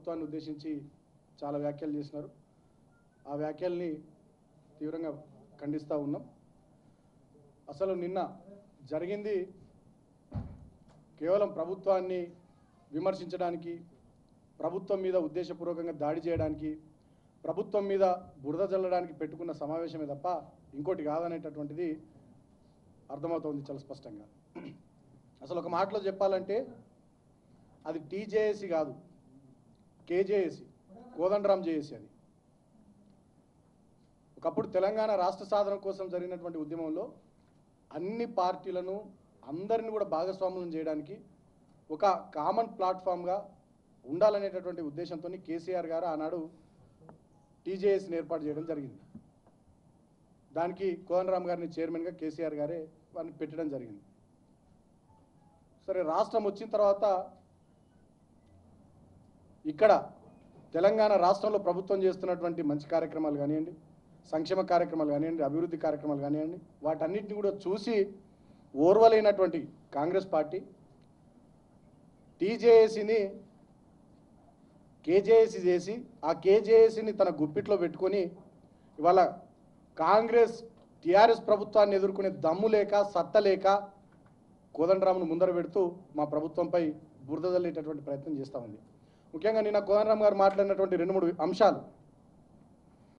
ప్రభుత్వాన్ని ఉద్దేశించి చాలా వ్యాఖ్యలు చేసినారు ఆ వ్యాఖ్యల్ని తీవ్రంగా ఖండిస్తూ ఉన్నాం అసలు నిన్న జరిగింది కేవలం ప్రభుత్వాన్ని విమర్శించడానికి ప్రభుత్వం మీద ఉద్దేశపూర్వకంగా దాడి చేయడానికి ప్రభుత్వం మీద బురద జల్లడానికి పెట్టుకున్న సమావేశమే తప్ప ఇంకోటి కాదనేటటువంటిది అర్థమవుతోంది చాలా స్పష్టంగా అసలు ఒక మాటలో చెప్పాలంటే అది టీజేఏసీ కాదు కేజేఏసీ కోదండరాం జేఏసీ అది ఒకప్పుడు తెలంగాణ రాష్ట్ర సాధన కోసం జరిగినటువంటి ఉద్యమంలో అన్ని పార్టీలను అందరిని కూడా భాగస్వాములను చేయడానికి ఒక కామన్ ప్లాట్ఫామ్గా ఉండాలనేటటువంటి ఉద్దేశంతో కేసీఆర్ గారు ఆనాడు టీజేఎస్ని ఏర్పాటు చేయడం జరిగింది దానికి కోదండరామ్ గారిని చైర్మన్గా కేసీఆర్ గారే వారిని పెట్టడం జరిగింది సరే రాష్ట్రం వచ్చిన తర్వాత ఇక్కడ తెలంగాణ రాష్ట్రంలో ప్రభుత్వం చేస్తున్నటువంటి మంచి కార్యక్రమాలు కానివ్వండి సంక్షేమ కార్యక్రమాలు కానివ్వండి అభివృద్ధి కార్యక్రమాలు కానివ్వండి వాటన్నిటిని కూడా చూసి ఓర్వలేనటువంటి కాంగ్రెస్ పార్టీ టీజేఏసీని కేజేఏసీ చేసి ఆ కేజేఏసీని తన గుప్పిట్లో పెట్టుకొని ఇవాళ కాంగ్రెస్ టీఆర్ఎస్ ప్రభుత్వాన్ని ఎదుర్కొనే దమ్ము లేక సత్త లేక కోదండరామును ముందర పెడుతూ మా ప్రభుత్వంపై బురద జల్లేటటువంటి ప్రయత్నం చేస్తూ ఉంది ముఖ్యంగా నిన్న కోదండరామ్ గారు మాట్లాడినటువంటి రెండు మూడు అంశాలు